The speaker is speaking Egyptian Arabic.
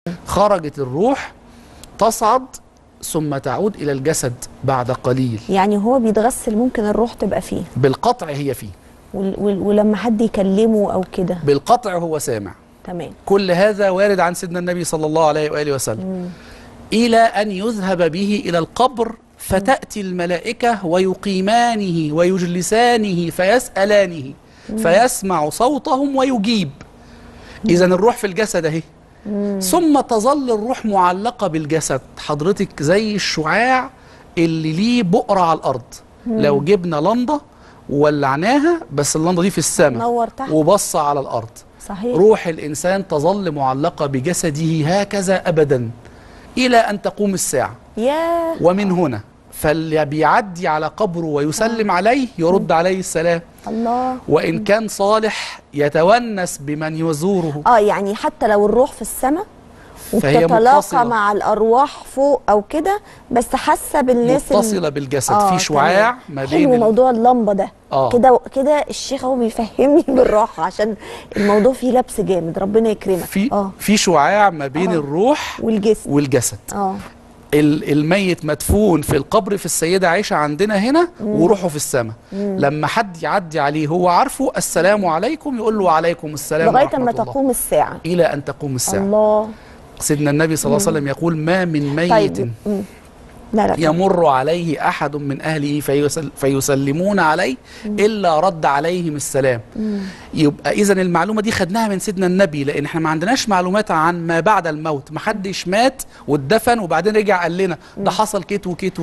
خرجت الروح تصعد ثم تعود الى الجسد بعد قليل يعني هو بيتغسل ممكن الروح تبقى فيه بالقطع هي فيه وال- وال- ولما حد يكلمه او كده بالقطع هو سامع تمام كل هذا وارد عن سيدنا النبي صلى الله عليه واله وسلم الى ان يذهب به الى القبر فتاتي الملائكه ويقيمانه ويجلسانه فيسالانه فيسمع صوتهم ويجيب اذا الروح في الجسد اهي ثم تظل الروح معلقه بالجسد حضرتك زي الشعاع اللي ليه بؤره على الارض لو جبنا لنده وولعناها بس اللنده دي في السماء نور تحت. وبص على الارض صحيح روح الإنسان تظل معلقة بجسده هكذا أبدا إلى أن تقوم الساعة ياه ومن هنا فاللي بيعدي على قبره ويسلم عليه يرد عليه السلام الله وإن كان صالح يتونس بمن يزوره اه يعني حتى لو الروح في السماء فهي وبتتلاقى متصلة. مع الارواح فوق او كده بس حاسه بالناس ال- متصلة بالجسد آه، في شعاع تمام. ما حلو بين ال- موضوع اللمبه ده آه. كده كده الشيخ هو بيفهمني بالراحه عشان الموضوع فيه لبس جامد ربنا يكرمك في اه في شعاع ما بين آه. الروح والجسم والجسد اه ال- الميت مدفون في القبر في السيدة عائشة عندنا هنا وروحه في السماء لما حد يعدي عليه هو عارفه السلام عليكم يقول له وعليكم السلام لغايه ورحمة اما الله تقوم الساعه إلى أن تقوم الساعة الله سيدنا النبي صلى الله عليه وسلم يقول ما من ميت طيب مم. لا لا يمر عليه أحد من أهله فيسل فيسلمون عليه إلا رد عليهم السلام يبقى إذا المعلومة دي خدناها من سيدنا النبي لأن احنا ما عندناش معلومات عن ما بعد الموت ما حدش مات واتدفن وبعدين رجع قال لنا ده حصل كيت وكيت